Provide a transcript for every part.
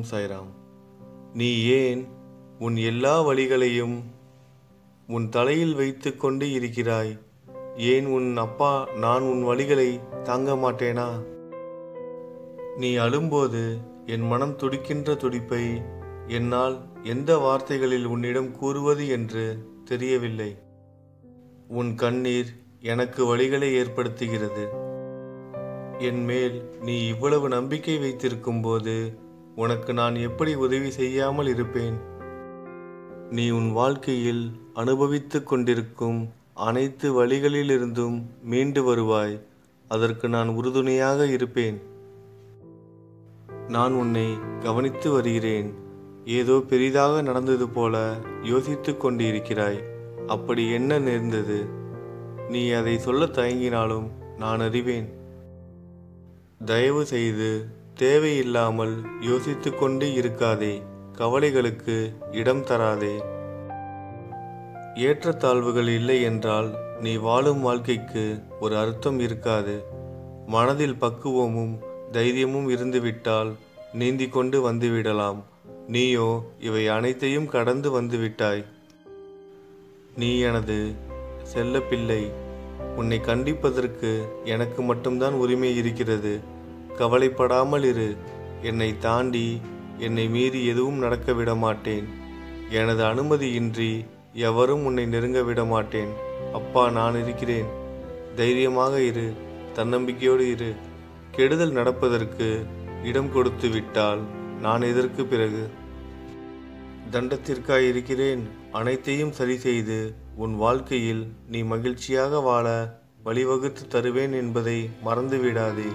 ஓம் சாய்ராம் நீ ஏன் உன் எல்லா வழிகளையும் உன் தலையில் வைத்து கொண்டு இருக்கிறாய் ஏன் உன் அப்பா நான் உன் வழிகளை தாங்க மாட்டேனா நீ அழும்போது என் மனம் துடிக்கின்ற துடிப்பை என்னால் எந்த வார்த்தைகளில் உன்னிடம் கூறுவது என்று தெரியவில்லை உன் கண்ணீர் எனக்கு வழிகளை ஏற்படுத்துகிறது என் மேல் நீ இவ்வளவு நம்பிக்கை வைத்திருக்கும் போது உனக்கு நான் எப்படி உதவி செய்யாமல் இருப்பேன் நீ உன் வாழ்க்கையில் அனுபவித்துக் கொண்டிருக்கும் அனைத்து வழிகளிலிருந்தும் மீண்டு வருவாய் அதற்கு நான் உறுதுணையாக இருப்பேன் நான் உன்னை கவனித்து வருகிறேன் ஏதோ பெரிதாக நடந்தது போல யோசித்துக் கொண்டிருக்கிறாய் அப்படி என்ன நேர்ந்தது நீ அதை சொல்ல தயங்கினாலும் நான் அறிவேன் தயவு செய்து தேவையில்லாமல் யோசித்துக் கொண்டு இருக்காதே கவலைகளுக்கு இடம் தராதே ஏற்றத்தாழ்வுகள் இல்லை என்றால் நீ வாழும் வாழ்க்கைக்கு ஒரு அர்த்தம் இருக்காது மனதில் பக்குவமும் தைரியமும் இருந்துவிட்டால் நீந்தி கொண்டு வந்துவிடலாம் நீயோ இவை அனைத்தையும் கடந்து வந்துவிட்டாய் நீ எனது செல்ல பிள்ளை உன்னை கண்டிப்பதற்கு எனக்கு மட்டும்தான் உரிமை இருக்கிறது கவலைப்படாமல் இரு என்னை தாண்டி என்னை மீறி எதுவும் நடக்க விட மாட்டேன் எனது அனுமதியின்றி எவரும் உன்னை நெருங்க விட மாட்டேன் அப்பா நான் இருக்கிறேன் தைரியமாக இரு தன்னம்பிக்கையோடு இரு கெடுதல் நடப்பதற்கு இடம் கொடுத்து விட்டால் நான் எதற்கு பிறகு தண்டத்திற்காய் இருக்கிறேன் அனைத்தையும் சரி செய்து உன் வாழ்க்கையில் நீ மகிழ்ச்சியாக வாழ வழிவகுத்து தருவேன் என்பதை மறந்து விடாதே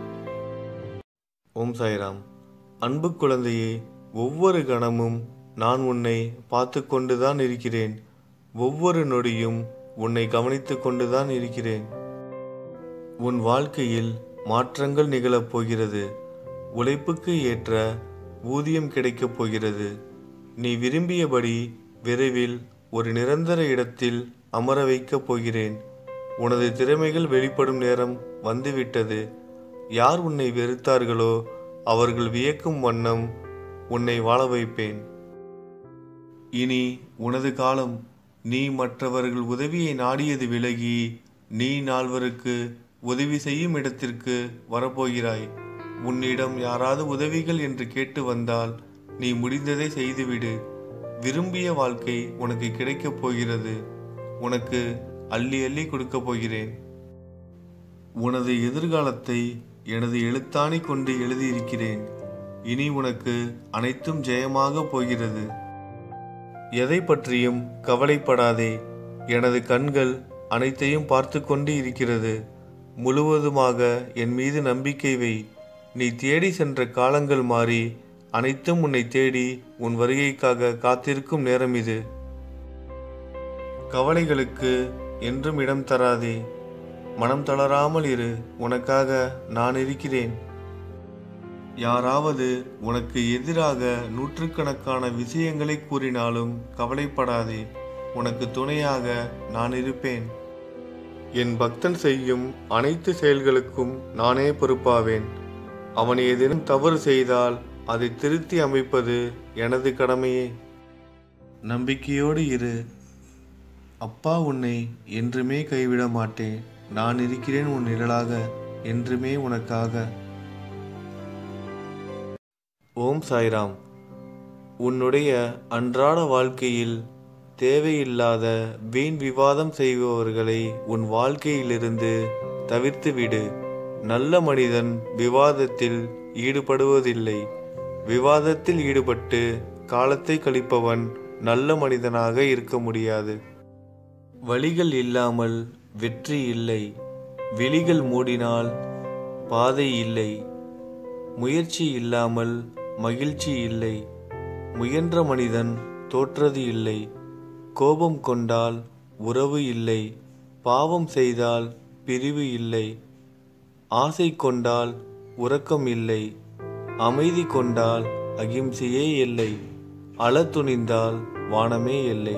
ஓம் சாய்ராம் அன்பு குழந்தையே ஒவ்வொரு கணமும் நான் உன்னை பார்த்து கொண்டுதான் இருக்கிறேன் ஒவ்வொரு நொடியும் உன்னை கவனித்து கொண்டுதான் இருக்கிறேன் உன் வாழ்க்கையில் மாற்றங்கள் நிகழப் போகிறது உழைப்புக்கு ஏற்ற ஊதியம் கிடைக்கப் போகிறது நீ விரும்பியபடி விரைவில் ஒரு நிரந்தர இடத்தில் அமர வைக்கப் போகிறேன் உனது திறமைகள் வெளிப்படும் நேரம் வந்துவிட்டது யார் உன்னை வெறுத்தார்களோ அவர்கள் வியக்கும் வண்ணம் உன்னை வாழ வைப்பேன் இனி உனது காலம் நீ மற்றவர்கள் உதவியை நாடியது விலகி நீ நால்வருக்கு உதவி செய்யும் இடத்திற்கு வரப்போகிறாய் உன்னிடம் யாராவது உதவிகள் என்று கேட்டு வந்தால் நீ முடிந்ததை செய்துவிடு விரும்பிய வாழ்க்கை உனக்கு கிடைக்கப் போகிறது உனக்கு அள்ளி அள்ளி கொடுக்கப் போகிறேன் உனது எதிர்காலத்தை எனது எழுத்தாணி கொண்டு எழுதியிருக்கிறேன் இனி உனக்கு அனைத்தும் ஜெயமாக போகிறது எதை பற்றியும் கவலைப்படாதே எனது கண்கள் அனைத்தையும் பார்த்து கொண்டு இருக்கிறது முழுவதுமாக என் மீது நம்பிக்கை வை நீ தேடி சென்ற காலங்கள் மாறி அனைத்தும் உன்னை தேடி உன் வருகைக்காக காத்திருக்கும் நேரம் இது கவலைகளுக்கு என்றும் இடம் தராதே மனம் தளராமல் இரு உனக்காக நான் இருக்கிறேன் யாராவது உனக்கு எதிராக நூற்றுக்கணக்கான விஷயங்களை கூறினாலும் கவலைப்படாதே உனக்கு துணையாக நான் இருப்பேன் என் பக்தன் செய்யும் அனைத்து செயல்களுக்கும் நானே பொறுப்பாவேன் அவன் ஏதேனும் தவறு செய்தால் அதை திருத்தி அமைப்பது எனது கடமையே நம்பிக்கையோடு இரு அப்பா உன்னை என்றுமே கைவிட மாட்டேன் நான் இருக்கிறேன் உன் நிழலாக என்றுமே உனக்காக ஓம் சாய்ராம் உன்னுடைய அன்றாட வாழ்க்கையில் தேவையில்லாத வீண் விவாதம் செய்பவர்களை உன் வாழ்க்கையிலிருந்து தவிர்த்து விடு நல்ல மனிதன் விவாதத்தில் ஈடுபடுவதில்லை விவாதத்தில் ஈடுபட்டு காலத்தை கழிப்பவன் நல்ல மனிதனாக இருக்க முடியாது வழிகள் இல்லாமல் வெற்றி இல்லை விழிகள் மூடினால் பாதை இல்லை முயற்சி இல்லாமல் மகிழ்ச்சி இல்லை முயன்ற மனிதன் தோற்றது இல்லை கோபம் கொண்டால் உறவு இல்லை பாவம் செய்தால் பிரிவு இல்லை ஆசை கொண்டால் உறக்கம் இல்லை அமைதி கொண்டால் அகிம்சையே இல்லை அழ துணிந்தால் வானமே இல்லை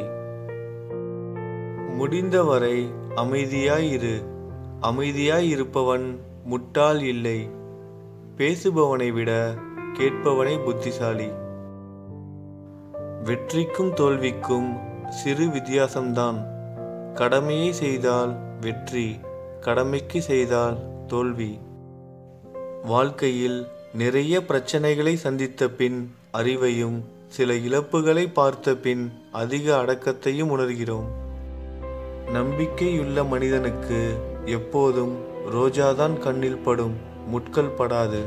முடிந்தவரை அமைதியாயிரு அமைதியாய் இருப்பவன் முட்டாள் இல்லை பேசுபவனை விட கேட்பவனே புத்திசாலி வெற்றிக்கும் தோல்விக்கும் சிறு வித்தியாசம்தான் கடமையை செய்தால் வெற்றி கடமைக்கு செய்தால் தோல்வி வாழ்க்கையில் நிறைய பிரச்சனைகளை சந்தித்த பின் அறிவையும் சில இழப்புகளை பார்த்த பின் அதிக அடக்கத்தையும் உணர்கிறோம் நம்பிக்கையுள்ள மனிதனுக்கு எப்போதும் ரோஜாதான் கண்ணில் படும் முட்கள் படாது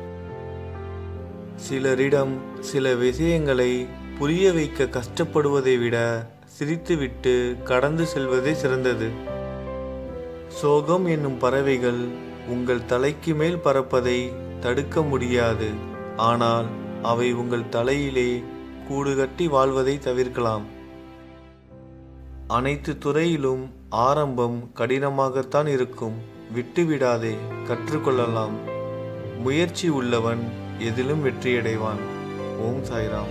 சிலரிடம் சில விஷயங்களை புரிய வைக்க கஷ்டப்படுவதை விட சிரித்துவிட்டு கடந்து செல்வதே சிறந்தது சோகம் என்னும் பறவைகள் உங்கள் தலைக்கு மேல் பறப்பதை தடுக்க முடியாது ஆனால் அவை உங்கள் தலையிலே கூடு கட்டி வாழ்வதை தவிர்க்கலாம் அனைத்து துறையிலும் ஆரம்பம் கடினமாகத்தான் இருக்கும் விட்டுவிடாதே கற்றுக்கொள்ளலாம் முயற்சி உள்ளவன் எதிலும் வெற்றியடைவான் ஓம் சாய்ராம்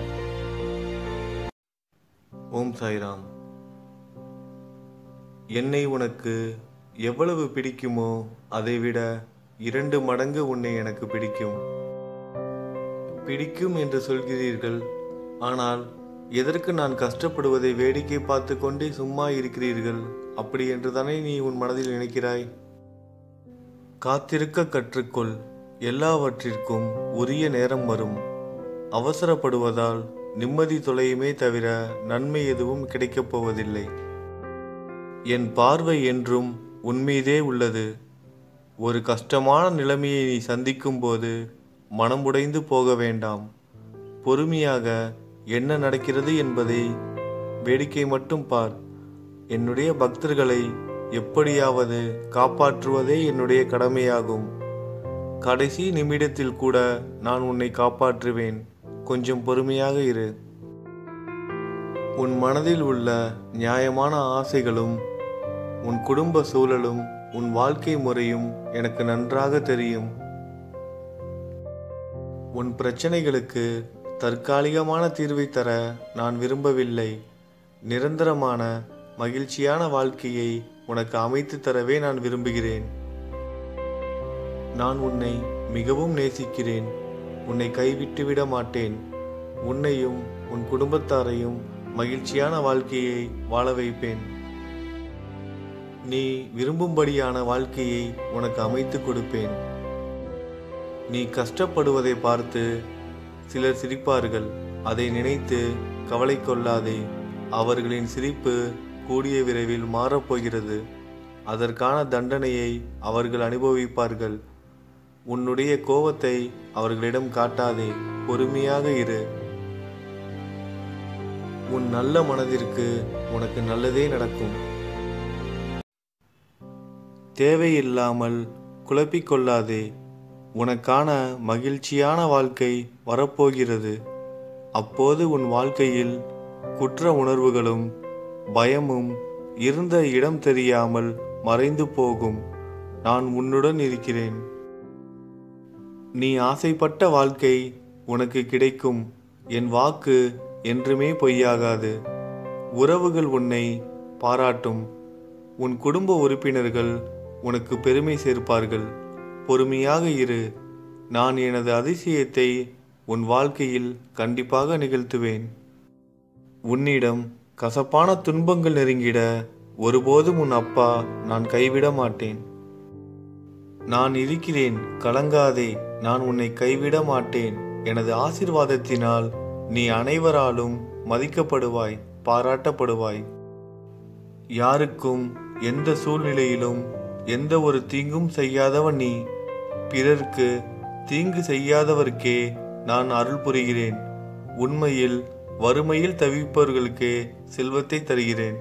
ஓம் சாய்ராம் என்னை உனக்கு எவ்வளவு பிடிக்குமோ அதைவிட இரண்டு மடங்கு உன்னை எனக்கு பிடிக்கும் பிடிக்கும் என்று சொல்கிறீர்கள் ஆனால் எதற்கு நான் கஷ்டப்படுவதை வேடிக்கை பார்த்து கொண்டே சும்மா இருக்கிறீர்கள் அப்படி என்று தானே நீ உன் மனதில் நினைக்கிறாய் காத்திருக்க கற்றுக்கொள் எல்லாவற்றிற்கும் உரிய நேரம் வரும் அவசரப்படுவதால் நிம்மதி தொலையுமே தவிர நன்மை எதுவும் கிடைக்கப் போவதில்லை என் பார்வை என்றும் உன்மீதே உள்ளது ஒரு கஷ்டமான நிலைமையை நீ சந்திக்கும் போது மனமுடைந்து போக வேண்டாம் பொறுமையாக என்ன நடக்கிறது என்பதை வேடிக்கை மட்டும் பார் என்னுடைய பக்தர்களை எப்படியாவது காப்பாற்றுவதே என்னுடைய கடமையாகும் கடைசி நிமிடத்தில் கூட நான் உன்னை காப்பாற்றுவேன் கொஞ்சம் பொறுமையாக இரு உன் மனதில் உள்ள நியாயமான ஆசைகளும் உன் குடும்ப சூழலும் உன் வாழ்க்கை முறையும் எனக்கு நன்றாக தெரியும் உன் பிரச்சனைகளுக்கு தற்காலிகமான தீர்வை தர நான் விரும்பவில்லை நிரந்தரமான மகிழ்ச்சியான வாழ்க்கையை உனக்கு அமைத்து தரவே நான் விரும்புகிறேன் நான் உன்னை மிகவும் நேசிக்கிறேன் உன்னை கைவிட்டு விட மாட்டேன் உன்னையும் உன் குடும்பத்தாரையும் மகிழ்ச்சியான வாழ்க்கையை வாழ வைப்பேன் நீ விரும்பும்படியான வாழ்க்கையை உனக்கு அமைத்து கொடுப்பேன் நீ கஷ்டப்படுவதை பார்த்து சிலர் சிரிப்பார்கள் அதை நினைத்து கவலை கொள்ளாதே அவர்களின் சிரிப்பு கூடிய விரைவில் மாறப்போகிறது அதற்கான தண்டனையை அவர்கள் அனுபவிப்பார்கள் உன்னுடைய கோபத்தை அவர்களிடம் காட்டாதே பொறுமையாக இரு உன் நல்ல மனதிற்கு உனக்கு நல்லதே நடக்கும் தேவையில்லாமல் குழப்பிக் கொள்ளாதே உனக்கான மகிழ்ச்சியான வாழ்க்கை வரப்போகிறது அப்போது உன் வாழ்க்கையில் குற்ற உணர்வுகளும் பயமும் இருந்த இடம் தெரியாமல் மறைந்து போகும் நான் உன்னுடன் இருக்கிறேன் நீ ஆசைப்பட்ட வாழ்க்கை உனக்கு கிடைக்கும் என் வாக்கு என்றுமே பொய்யாகாது உறவுகள் உன்னை பாராட்டும் உன் குடும்ப உறுப்பினர்கள் உனக்கு பெருமை சேர்ப்பார்கள் பொறுமையாக இரு நான் எனது அதிசயத்தை உன் வாழ்க்கையில் கண்டிப்பாக நிகழ்த்துவேன் உன்னிடம் கசப்பான துன்பங்கள் நெருங்கிட ஒருபோதும் உன் அப்பா நான் கைவிட மாட்டேன் நான் இருக்கிறேன் கலங்காதே நான் உன்னை கைவிட மாட்டேன் எனது ஆசிர்வாதத்தினால் நீ அனைவராலும் மதிக்கப்படுவாய் பாராட்டப்படுவாய் யாருக்கும் எந்த சூழ்நிலையிலும் எந்த ஒரு தீங்கும் செய்யாதவன் நீ பிறர்க்கு தீங்கு செய்யாதவர்க்கே நான் அருள் புரிகிறேன் உண்மையில் வறுமையில் தவிப்பவர்களுக்கே செல்வத்தை தருகிறேன்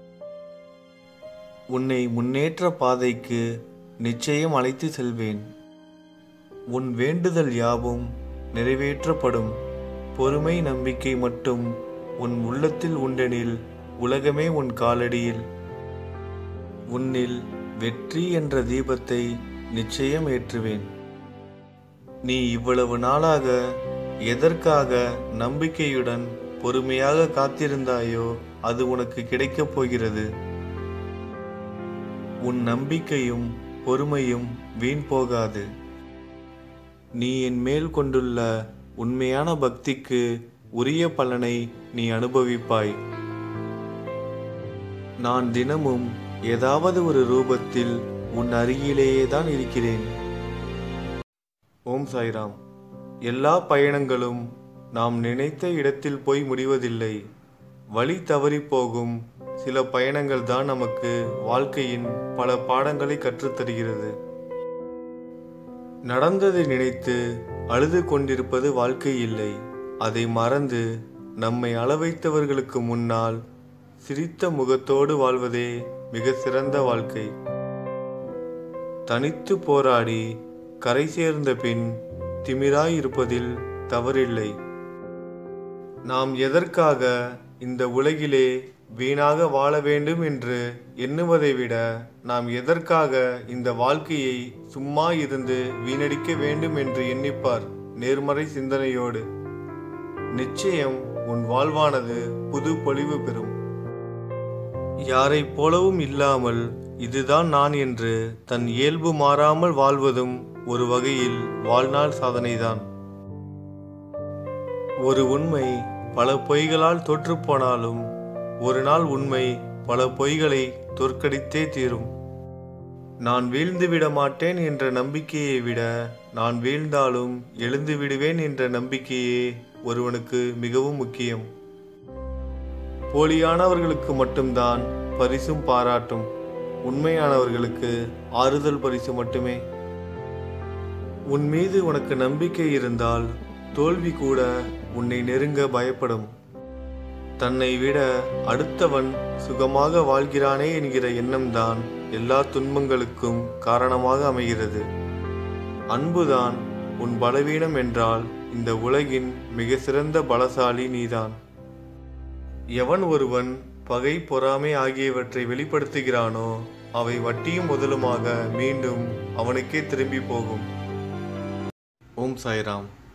உன்னை முன்னேற்ற பாதைக்கு நிச்சயம் அழைத்து செல்வேன் உன் வேண்டுதல் யாவும் நிறைவேற்றப்படும் பொறுமை நம்பிக்கை மட்டும் உன் உள்ளத்தில் உண்டெனில் உலகமே உன் காலடியில் உன்னில் வெற்றி என்ற தீபத்தை நிச்சயம் ஏற்றுவேன் நீ இவ்வளவு நாளாக எதற்காக நம்பிக்கையுடன் பொறுமையாக காத்திருந்தாயோ அது உனக்கு கிடைக்கப் போகிறது உன் நம்பிக்கையும் பொறுமையும் வீண் போகாது நீ என் மேல் கொண்டுள்ள உண்மையான பக்திக்கு உரிய பலனை நீ அனுபவிப்பாய் நான் தினமும் ஏதாவது ஒரு ரூபத்தில் உன் அருகிலேயே தான் இருக்கிறேன் ஓம் சாய்ராம் எல்லா பயணங்களும் நாம் நினைத்த இடத்தில் போய் முடிவதில்லை வழி தவறி போகும் சில பயணங்கள் தான் நமக்கு வாழ்க்கையின் பல பாடங்களை கற்றுத்தருகிறது நடந்ததை நினைத்து அழுது கொண்டிருப்பது வாழ்க்கை இல்லை அதை மறந்து நம்மை அளவைத்தவர்களுக்கு முன்னால் சிரித்த முகத்தோடு வாழ்வதே மிக சிறந்த வாழ்க்கை தனித்து போராடி கரை சேர்ந்த பின் திமிராய் இருப்பதில் தவறில்லை நாம் எதற்காக இந்த உலகிலே வீணாக வாழ வேண்டும் என்று எண்ணுவதை விட நாம் எதற்காக இந்த வாழ்க்கையை சும்மா இருந்து வீணடிக்க வேண்டும் என்று எண்ணிப்பார் நேர்மறை சிந்தனையோடு நிச்சயம் உன் வாழ்வானது புது பொலிவு பெறும் யாரைப் போலவும் இல்லாமல் இதுதான் நான் என்று தன் இயல்பு மாறாமல் வாழ்வதும் ஒரு வகையில் வாழ்நாள் சாதனைதான் ஒரு உண்மை பல பொய்களால் தோற்றுப்போனாலும் ஒரு நாள் உண்மை பல பொய்களை தோற்கடித்தே தீரும் நான் வீழ்ந்து விட மாட்டேன் என்ற நம்பிக்கையை விட நான் வீழ்ந்தாலும் எழுந்து விடுவேன் என்ற நம்பிக்கையே ஒருவனுக்கு மிகவும் முக்கியம் போலியானவர்களுக்கு மட்டும்தான் பரிசும் பாராட்டும் உண்மையானவர்களுக்கு ஆறுதல் பரிசு மட்டுமே உன் மீது உனக்கு நம்பிக்கை இருந்தால் தோல்வி கூட உன்னை நெருங்க பயப்படும் தன்னை விட அடுத்தவன் சுகமாக வாழ்கிறானே என்கிற எண்ணம்தான் எல்லா துன்பங்களுக்கும் காரணமாக அமைகிறது அன்புதான் உன் பலவீனம் என்றால் இந்த உலகின் மிக சிறந்த பலசாலி நீதான் எவன் ஒருவன் பகை பொறாமை ஆகியவற்றை வெளிப்படுத்துகிறானோ அவை வட்டியும் முதலுமாக மீண்டும் அவனுக்கே திரும்பி போகும் ஓம் சாய்ராம்